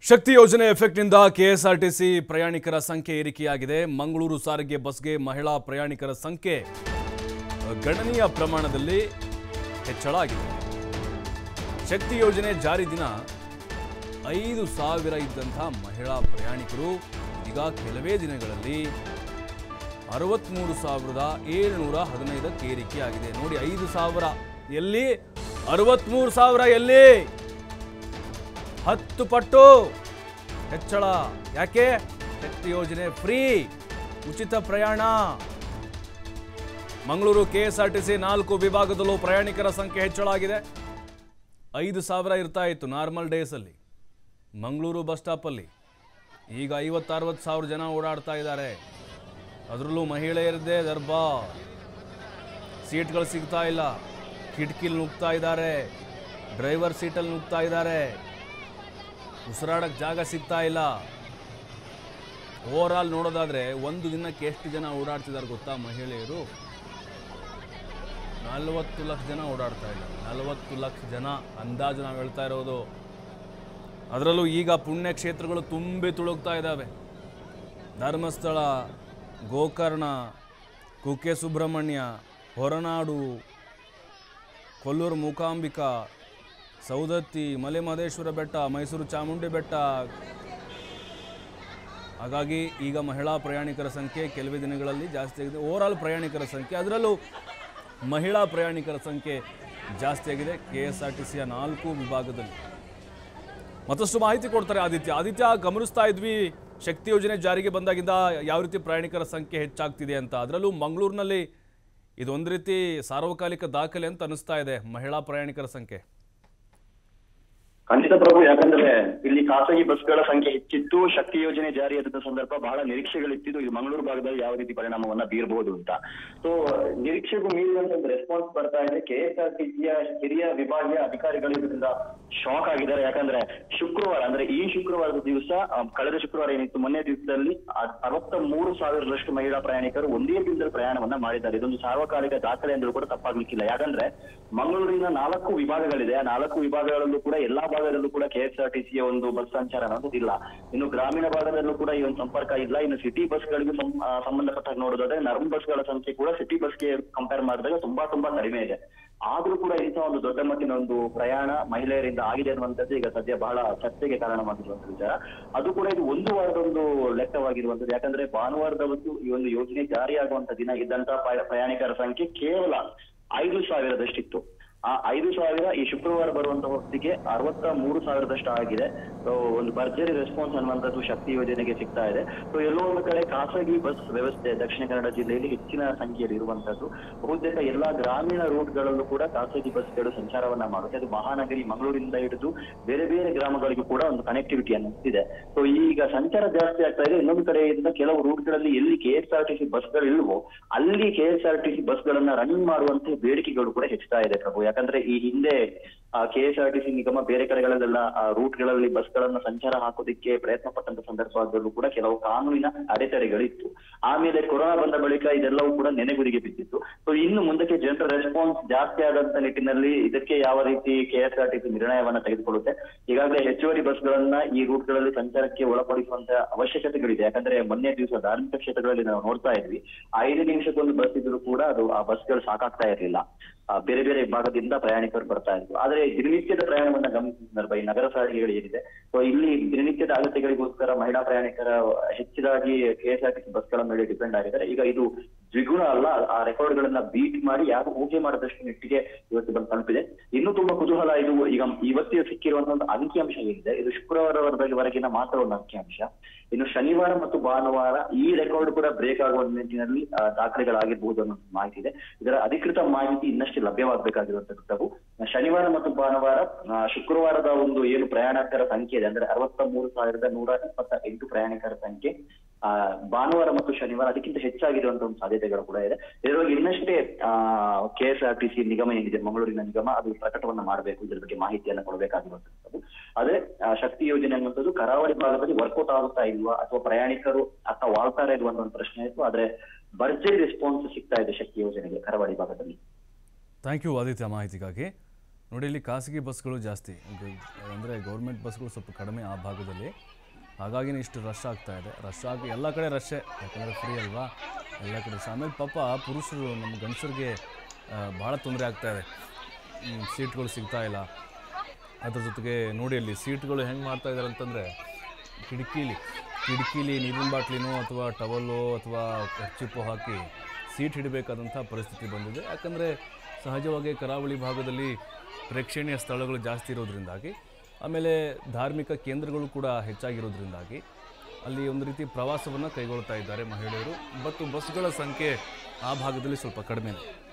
ಶಕ್ತಿ ಯೋಜನೆ ಎಫೆಕ್ಟ್ನಿಂದ ಕೆಎಸ್ಆರ್ಟಿಸಿ ಪ್ರಯಾಣಿಕರ ಸಂಖ್ಯೆ ಏರಿಕೆಯಾಗಿದೆ ಮಂಗಳೂರು ಸಾರಿಗೆ ಬಸ್ಗೆ ಮಹಿಳಾ ಪ್ರಯಾಣಿಕರ ಸಂಖ್ಯೆ ಗಣನೀಯ ಪ್ರಮಾಣದಲ್ಲಿ ಹೆಚ್ಚಳ ಆಗಿದೆ ಶಕ್ತಿ ಯೋಜನೆ ಜಾರಿ ದಿನ ಐದು ಸಾವಿರ ಇದ್ದಂತಹ ಮಹಿಳಾ ಪ್ರಯಾಣಿಕರು ಈಗ ಕೆಲವೇ ದಿನಗಳಲ್ಲಿ ಅರವತ್ತ್ಮೂರು ಸಾವಿರದ ಏಳುನೂರ ಹದಿನೈದಕ್ಕೆ ಏರಿಕೆಯಾಗಿದೆ ನೋಡಿ ಐದು ಸಾವಿರ ಎಲ್ಲಿ ಅರವತ್ತ್ಮೂರು ಸಾವಿರ ಎಲ್ಲಿ ಹತ್ತು ಪಟ್ಟು ಹೆಚ್ಚಳ ಯಾಕೆ ಶಕ್ತಿ ಯೋಜನೆ ಫ್ರೀ ಉಚಿತ ಪ್ರಯಾಣ ಮಂಗಳೂರು ಕೆಎಸ್ಆರ್ಟಿಸಿ ನಾಲ್ಕು ವಿಭಾಗದಲ್ಲೂ ಪ್ರಯಾಣಿಕರ ಸಂಖ್ಯೆ ಹೆಚ್ಚಳ ಆಗಿದೆ ಐದು ಸಾವಿರ ಇರ್ತಾ ಇತ್ತು ನಾರ್ಮಲ್ ಡೇಸಲ್ಲಿ ಮಂಗಳೂರು ಬಸ್ ಸ್ಟಾಪಲ್ಲಿ ಈಗ ಐವತ್ತರವತ್ತು ಸಾವಿರ ಜನ ಓಡಾಡ್ತಾ ಇದ್ದಾರೆ ಅದರಲ್ಲೂ ಮಹಿಳೆಯರದ್ದೇ ದರ್ಬಾರ್ ಸೀಟ್ಗಳು ಸಿಗ್ತಾ ಇಲ್ಲ ಕಿಟಕಿಲಿ ನುಗ್ತಾ ಇದ್ದಾರೆ ಡ್ರೈವರ್ ಸೀಟಲ್ಲಿ ನುಗ್ತಾ ಇದ್ದಾರೆ ಉಸಿರಾಡಕ್ಕೆ ಜಾಗ ಸಿಗ್ತಾ ಇಲ್ಲ ಓವರ್ ಆಲ್ ನೋಡೋದಾದ್ರೆ ಒಂದು ದಿನಕ್ಕೆ ಎಷ್ಟು ಜನ ಓಡಾಡ್ತಿದ್ದಾರೆ ಗೊತ್ತಾ ಮಹಿಳೆಯರು ನಲವತ್ತು ಲಕ್ಷ ಜನ ಓಡಾಡ್ತಾ ಇದ್ದಾರೆ ನಲವತ್ತು ಲಕ್ಷ ಜನ ಅಂದಾಜು ನಾವು ಹೇಳ್ತಾ ಇರೋದು ಅದರಲ್ಲೂ ಈಗ ಪುಣ್ಯಕ್ಷೇತ್ರಗಳು ತುಂಬಿ ತುಳುಕ್ತಾ ಇದ್ದಾವೆ ಧರ್ಮಸ್ಥಳ ಗೋಕರ್ಣ ಕುಕ್ಕೆ ಸುಬ್ರಹ್ಮಣ್ಯ ಹೊರನಾಡು ಕೊಲ್ಲೂರು ಮೂಕಾಂಬಿಕಾ ಸೌದತ್ತಿ ಮಲೆ ಮಹದೇಶ್ವರ ಬೆಟ್ಟ ಮೈಸೂರು ಚಾಮುಂಡಿ ಬೆಟ್ಟ ಹಾಗಾಗಿ ಈಗ ಮಹಿಳಾ ಪ್ರಯಾಣಿಕರ ಸಂಖ್ಯೆ ಕೆಲವೇ ದಿನಗಳಲ್ಲಿ ಜಾಸ್ತಿ ಆಗಿದೆ ಓವರಾಲ್ ಪ್ರಯಾಣಿಕರ ಸಂಖ್ಯೆ ಅದರಲ್ಲೂ ಮಹಿಳಾ ಪ್ರಯಾಣಿಕರ ಸಂಖ್ಯೆ ಜಾಸ್ತಿ ಆಗಿದೆ ಕೆ ಎಸ್ ಆರ್ ಟಿ ಸಿಯ ನಾಲ್ಕು ವಿಭಾಗದಲ್ಲಿ ಮತ್ತಷ್ಟು ಮಾಹಿತಿ ಕೊಡ್ತಾರೆ ಆದಿತ್ಯ ಆದಿತ್ಯ ಗಮನಿಸ್ತಾ ಇದ್ವಿ ಶಕ್ತಿ ಯೋಜನೆ ಜಾರಿಗೆ ಬಂದಾಗಿಂದ ಯಾವ ರೀತಿ ಪ್ರಯಾಣಿಕರ ಸಂಖ್ಯೆ ಹೆಚ್ಚಾಗ್ತಿದೆ ಅಂತ ಅದರಲ್ಲೂ ಮಂಗಳೂರಿನಲ್ಲಿ ಇದೊಂದು ರೀತಿ ಸಾರ್ವಕಾಲಿಕ ದಾಖಲೆ ಅಂತ ಅನಿಸ್ತಾ ಇದೆ ಮಹಿಳಾ ಪ್ರಯಾಣಿಕರ ಸಂಖ್ಯೆ ಖಂಡಿತ ಪ್ರಭು ಯಾಕಂದ್ರೆ ಇಲ್ಲಿ ಖಾಸಗಿ ಬಸ್ಗಳ ಸಂಖ್ಯೆ ಹೆಚ್ಚಿತ್ತು ಶಕ್ತಿ ಯೋಜನೆ ಜಾರಿಯಾದ ಸಂದರ್ಭ ಬಹಳ ನಿರೀಕ್ಷೆಗಳಿತ್ತಿದ್ದು ಇದು ಮಂಗಳೂರು ಭಾಗದಲ್ಲಿ ಯಾವ ರೀತಿ ಪರಿಣಾಮವನ್ನ ಬೀರಬಹುದು ಅಂತ ಸೊ ನಿರೀಕ್ಷೆಗೂ ಮೀರಿದಂತ ಒಂದು ರೆಸ್ಪಾನ್ಸ್ ಬರ್ತಾ ಇದೆ ಕೆಎಸ್ಆರ್ಟಿಸಿಯ ಹಿರಿಯ ವಿಭಾಗೀಯ ಅಧಿಕಾರಿಗಳು ಇದರಿಂದ ಶಾಕ್ ಆಗಿದ್ದಾರೆ ಯಾಕಂದ್ರೆ ಶುಕ್ರವಾರ ಅಂದ್ರೆ ಈ ಶುಕ್ರವಾರದ ದಿವಸ ಆ, ಕಳೆದ ಶುಕ್ರವಾರ ಏನಿತ್ತು ಮೊನ್ನೆ ದಿವಸದಲ್ಲಿ ಅರವತ್ತ ಮೂರು ಸಾವಿರದಷ್ಟು ಮಹಿಳಾ ಪ್ರಯಾಣಿಕರು ಒಂದೇ ದಿನದಲ್ಲಿ ಪ್ರಯಾಣವನ್ನ ಮಾಡಿದ್ದಾರೆ ಇದೊಂದು ಸಾರ್ವಕಾಲಿಕ ದಾಖಲೆ ಅಂದ್ರೂ ಕೂಡ ತಪ್ಪಾಗ್ಲಿಕ್ಕಿಲ್ಲ ಯಾಕಂದ್ರೆ ಮಂಗಳೂರಿನ ನಾಲ್ಕು ವಿಭಾಗಗಳಿದೆ ಆ ನಾಲ್ಕು ವಿಭಾಗಗಳಲ್ಲೂ ಕೂಡ ಎಲ್ಲಾ ಭಾಗದಲ್ಲೂ ಕೂಡ ಕೆಎಸ್ಆರ್ಟಿಸಿಯ ಒಂದು ಬಸ್ ಸಂಚಾರ ಅನ್ನೋದು ಇಲ್ಲ ಇನ್ನು ಗ್ರಾಮೀಣ ಭಾಗದಲ್ಲೂ ಕೂಡ ಈ ಒಂದು ಸಂಪರ್ಕ ಇಲ್ಲ ಇನ್ನು ಸಿಟಿ ಬಸ್ಗಳಿಗೂ ಸಂ- ಆ, ಸಂಬಂಧಪಟ್ಟ ನೋಡೋದಾದ್ರೆ ನರ್ಮ್ ಬಸ್ಗಳ ಸಂಖ್ಯೆ ಕೂಡ ಸಿಟಿ ಬಸ್ಗೆ ಕಂಪೇರ್ ಮಾಡಿದಾಗ ತುಂಬಾ ತುಂಬಾ ಕಡಿಮೆ ಇದೆ ಆದ್ರೂ ಕೂಡ ಇಂಥ ಒಂದು ದೊಡ್ಡ ಮಟ್ಟಿನ ಒಂದು ಪ್ರಯಾಣ ಮಹಿಳೆಯರಿಂದ ಆಗಿದೆ ಅನ್ನುವಂಥದ್ದು ಈಗ ಸದ್ಯ ಬಹಳ ಚರ್ಚೆಗೆ ಕಾರಣವಾಗಿರುವಂತ ವಿಚಾರ ಅದು ಕೂಡ ಇದು ಒಂದು ವಾರದ ಒಂದು ಲೆಕ್ಕವಾಗಿರುವಂತದ್ದು ಯಾಕಂದ್ರೆ ಭಾನುವಾರದವತ್ತು ಈ ಒಂದು ಯೋಜನೆ ಜಾರಿಯಾಗುವಂತ ದಿನ ಇದ್ದಂತ ಪ್ರಯ- ಪ್ರಯಾಣಿಕರ ಸಂಖ್ಯೆ ಕೇವಲ ಐದು ಸಾವಿರದಷ್ಟಿತ್ತು ಆ ಐದು ಸಾವಿರ ಈ ಶುಕ್ರವಾರ ಬರುವಂತ ಹೊತ್ತಿಗೆ ಅರವತ್ತ ಮೂರು ಸಾವಿರದಷ್ಟು ಆಗಿದೆ ಸೊ ಒಂದು ಭರ್ಜರಿ ರೆಸ್ಪಾನ್ಸ್ ಅನ್ನುವಂಥದ್ದು ಶಕ್ತಿ ಯೋಜನೆಗೆ ಸಿಗ್ತಾ ಇದೆ ಸೊ ಎಲ್ಲೋ ಒಂದು ಕಡೆ ಖಾಸಗಿ ಬಸ್ ವ್ಯವಸ್ಥೆ ದಕ್ಷಿಣ ಕನ್ನಡ ಜಿಲ್ಲೆಯಲ್ಲಿ ಹೆಚ್ಚಿನ ಸಂಖ್ಯೆಯಲ್ಲಿ ಇರುವಂತದ್ದು ಬಹುತೇಕ ಎಲ್ಲಾ ಗ್ರಾಮೀಣ ರೂಟ್ಗಳಲ್ಲೂ ಕೂಡ ಖಾಸಗಿ ಬಸ್ಗಳು ಸಂಚಾರವನ್ನ ಮಾಡುತ್ತೆ ಅದು ಮಹಾನಗರಿ ಮಂಗಳೂರಿಂದ ಹಿಡಿದು ಬೇರೆ ಬೇರೆ ಗ್ರಾಮಗಳಿಗೂ ಕೂಡ ಒಂದು ಕನೆಕ್ಟಿವಿಟಿಯನ್ನು ಇದೆ ಸೊ ಈಗ ಸಂಚಾರ ಜಾಸ್ತಿ ಆಗ್ತಾ ಇದೆ ಇನ್ನೊಂದು ಕಡೆಯಿಂದ ಕೆಲವು ರೂಟ್ಗಳಲ್ಲಿ ಎಲ್ಲಿ ಕೆಎಸ್ಆರ್ಟಿಸಿ ಬಸ್ಗಳು ಇಲ್ವೋ ಅಲ್ಲಿ ಕೆಎಸ್ಆರ್ಟಿಸಿ ಬಸ್ಗಳನ್ನ ರನ್ ಮಾಡುವಂತೆ ಬೇಡಿಕೆಗಳು ಕೂಡ ಹೆಚ್ಚುತ್ತಾ ಇದೆ ಪ್ರಭು ಯಾಕಂದ್ರೆ ಈ ಹಿಂದೆ ಕೆಎಸ್ಆರ್ಟಿಸಿ ನಿಗಮ ಬೇರೆ ಕಡೆಗಳಲ್ಲೆಲ್ಲ ರೂಟ್ಗಳಲ್ಲಿ ಬಸ್ಗಳನ್ನ ಸಂಚಾರ ಹಾಕೋದಿಕ್ಕೆ ಪ್ರಯತ್ನ ಪಟ್ಟಂತ ಸಂದರ್ಭದಲ್ಲೂ ಕೂಡ ಕೆಲವು ಕಾನೂನಿನ ಅಡೆತಡೆಗಳಿತ್ತು ಆಮೇಲೆ ಕೊರೋನಾ ಬಂದ ಬಳಿಕ ಇದೆಲ್ಲವೂ ಕೂಡ ನೆನೆಗುದಿಗೆ ಬಿದ್ದಿತ್ತು ಸೊ ಇನ್ನು ಮುಂದಕ್ಕೆ ಜನರ ರೆಸ್ಪಾನ್ಸ್ ಜಾಸ್ತಿ ಆದಂತ ನಿಟ್ಟಿನಲ್ಲಿ ಇದಕ್ಕೆ ಯಾವ ರೀತಿ ಕೆಎಸ್ಆರ್ಟಿಸಿ ನಿರ್ಣಯವನ್ನ ತೆಗೆದುಕೊಳ್ಳುತ್ತೆ ಈಗಾಗಲೇ ಹೆಚ್ಚುವರಿ ಬಸ್ಗಳನ್ನ ಈ ರೂಟ್ಗಳಲ್ಲಿ ಸಂಚಾರಕ್ಕೆ ಒಳಪಡಿಸುವಂತ ಅವಶ್ಯಕತೆಗಳಿದೆ ಯಾಕಂದ್ರೆ ಮೊನ್ನೆ ದಿವಸ ಧಾರ್ಮಿಕ ಕ್ಷೇತ್ರಗಳಲ್ಲಿ ನಾವು ನೋಡ್ತಾ ಇದ್ವಿ ಐದು ನಿಮಿಷಕ್ಕೊಂದು ಬಸ್ ಇದ್ರು ಕೂಡ ಅದು ಆ ಬಸ್ಗಳು ಸಾಕಾಗ್ತಾ ಇರಲಿಲ್ಲ ಆ, ಬೇರೆ ಬೇರೆ ಭಾಗದಿಂದ ಪ್ರಯಾಣಿಕರು ಬರ್ತಾ ಇದ್ರು ಆದ್ರೆ ದಿನನಿತ್ಯದ ಪ್ರಯಾಣವನ್ನ ಗಮನಿಸಿದ ಸಂದರ್ಭ ಈ ನಗರ ಸಾರಿಗೆಗಳು ಏನಿದೆ ಸೊ ಇಲ್ಲಿ ದಿನನಿತ್ಯದ ಅಗತ್ಯಗಳಿಗೋಸ್ಕರ ಮಹಿಳಾ ಪ್ರಯಾಣಿಕರ ಹೆಚ್ಚಿದಾಗಿ ಕೆಎಸ್ಆರ್ಟಿಸಿ ಬಸ್ಗಳ ಮೇಲೆ ಡಿಪೆಂಡ್ ಆಗಿದ್ದಾರೆ ಈಗ ಇದು ದ್ವಿಗುಣ ಅಲ್ಲ ಆ ರೆಕಾರ್ಡ್ ಗಳನ್ನ ಬೀಟ್ ಮಾಡಿ ಯಾರು ಊಹೆ ಮಾಡದಷ್ಟು ನಿಟ್ಟಿಗೆ ಇವತ್ತು ಬಂದು ತಲುಪಿದೆ ಇನ್ನೂ ತುಂಬಾ ಕುತೂಹಲ ಇದು ಈಗ ಇವತ್ತು ಸಿಕ್ಕಿರುವಂತಹ ಒಂದು ಅಂಕಿಅಂಶ ಏನಿದೆ ಇದು ಶುಕ್ರವಾರವರೆಗಿನ ಮಾತ್ರ ಒಂದು ಅಂಕಿಅಂಶ ಇನ್ನು ಶನಿವಾರ ಮತ್ತು ಭಾನುವಾರ ಈ ರೆಕಾರ್ಡ್ ಕೂಡ ಬ್ರೇಕ್ ಆಗುವ ನಿಟ್ಟಿನಲ್ಲಿ ಆ, ದಾಖಲೆಗಳಾಗಿರ್ಬಹುದು ಅನ್ನೋ ಒಂದು ಮಾಹಿತಿ ಇದೆ ಇದರ ಅಧಿಕೃತ ಮಾಹಿತಿ ಇನ್ನಷ್ಟು ಲಭ್ಯವಾಗಬೇಕಾಗಿರುವಂತದ್ದು ಶನಿವಾರ ಮತ್ತು ಭಾನುವಾರ ಆ, ಶುಕ್ರವಾರದ ಒಂದು ಏನು ಪ್ರಯಾಣಿಕರ ಸಂಖ್ಯೆ ಇದೆ ಅಂದ್ರೆ ಅರವತ್ತ ಮೂರು ಸಾವಿರದ ನೂರ ಇಪ್ಪತ್ತ ಎಂಟು ಪ್ರಯಾಣಿಕರ ಸಂಖ್ಯೆ ಆ ಭಾನುವಾರ ಮತ್ತು ಶನಿವಾರ ಅದಕ್ಕಿಂತ ಹೆಚ್ಚಾಗಿರುವಂತ ಒಂದು ಸಾಧ್ಯತೆಗಳು ಕೂಡ ಇದೆ ಇದರೊಳಗೆ ಇನ್ನಷ್ಟೇ ಆ K S R T C ನಿಗಮ ಏನಿದೆ ಮಂಗಳೂರಿನ ನಿಗಮ ಅದು ಪ್ರಕಟವನ್ನ ಮಾಡಬೇಕು ಇದ್ರ ಬಗ್ಗೆ ಮಾಹಿತಿಯನ್ನ ಕೊಡಬೇಕಾಗಿರುವಂತದ್ದು ಅದೇ ಆ, ಶಕ್ತಿ ಯೋಜನೆ ಅನ್ನುವಂಥದ್ದು ಕರಾವಳಿ ಭಾಗದಲ್ಲಿ ವರ್ಕೌಟ್ ಆಗುತ್ತಾ ಇಲ್ವಾ ಅಥವಾ ಪ್ರಯಾಣಿಕರು ಅತ್ತ ವಾಳ್ತಾರ ಇಲ್ವಾ ಅನ್ನೋ ಒಂದು ಪ್ರಶ್ನೆ ಇತ್ತು ಆದ್ರೆ ಭರ್ಜರಿ ರೆಸ್ಪಾನ್ಸ್ ಸಿಗ್ತಾ ಇದೆ ಶಕ್ತಿ ಯೋಜನೆಗೆ ಕರಾವಳಿ ಭಾಗದಲ್ಲಿ ಥ್ಯಾಂಕ್ ಯು ಆದಿತ್ಯ ಮಾಹಿತಿಗಾಗಿ ನೋಡಿ ಇಲ್ಲಿ ಖಾಸಗಿ ಬಸ್ಗಳು ಜಾಸ್ತಿ ಅಂದರೆ ಗೌರ್ಮೆಂಟ್ ಬಸ್ಗಳು ಸ್ವಲ್ಪ ಕಡಿಮೆ ಆ ಭಾಗದಲ್ಲಿ ಹಾಗಾಗಿನೇ ಇಷ್ಟು ರಶ್ ಆಗ್ತಾ ಇದೆ ರಶ್ ಆಗಿ ಎಲ್ಲ ಕಡೆ ರಶ್ಶೇ ಯಾಕಂದರೆ ಫ್ರೀ ಅಲ್ವಾ ಎಲ್ಲ ಕಡೆ ರಶ್ ಆಮೇಲೆ ಪಾಪ ಪುರುಷರು ನಮ್ಮ ಗಂಡಸರಿಗೆ ಭಾಳ ತೊಂದರೆ ಆಗ್ತಾ ಇದೆ ಹ್ಮ್, ಸೀಟ್ಗಳು ಸಿಗ್ತಾ ಇಲ್ಲ ಅದ್ರ ಜೊತೆಗೆ ನೋಡಿ ಅಲ್ಲಿ ಸೀಟ್ಗಳು ಹೆಂಗೆ ಮಾಡ್ತಾ ಇದ್ದಾರೆ ಅಂತಂದರೆ ಕಿಟಕಿಲಿ ಕಿಟಕಿಲಿ ನೀರಿನ ಬಾಟ್ಲಿನೋ ಅಥವಾ ಟವಲ್ಲು ಅಥವಾ ಚಿಪ್ಪು ಹಾಕಿ ಸೀಟ್ ಹಿಡಬೇಕಾದಂಥ ಪರಿಸ್ಥಿತಿ ಬಂದಿದೆ ಯಾಕಂದರೆ ಸಹಜವಾಗಿ ಕರಾವಳಿ ಭಾಗದಲ್ಲಿ ಪ್ರೇಕ್ಷಣೀಯ ಸ್ಥಳಗಳು ಜಾಸ್ತಿ ಇರೋದ್ರಿಂದಾಗಿ ಆಮೇಲೆ ಧಾರ್ಮಿಕ ಕೇಂದ್ರಗಳು ಕೂಡ ಹೆಚ್ಚಾಗಿರೋದ್ರಿಂದಾಗಿ ಅಲ್ಲಿ ಒಂದು ರೀತಿ ಪ್ರವಾಸವನ್ನು ಕೈಗೊಳ್ತಾ ಇದ್ದಾರೆ ಮಹಿಳೆಯರು ಮತ್ತು ಬಸ್ಗಳ ಸಂಖ್ಯೆ ಆ ಭಾಗದಲ್ಲಿ ಸ್ವಲ್ಪ ಕಡಿಮೆ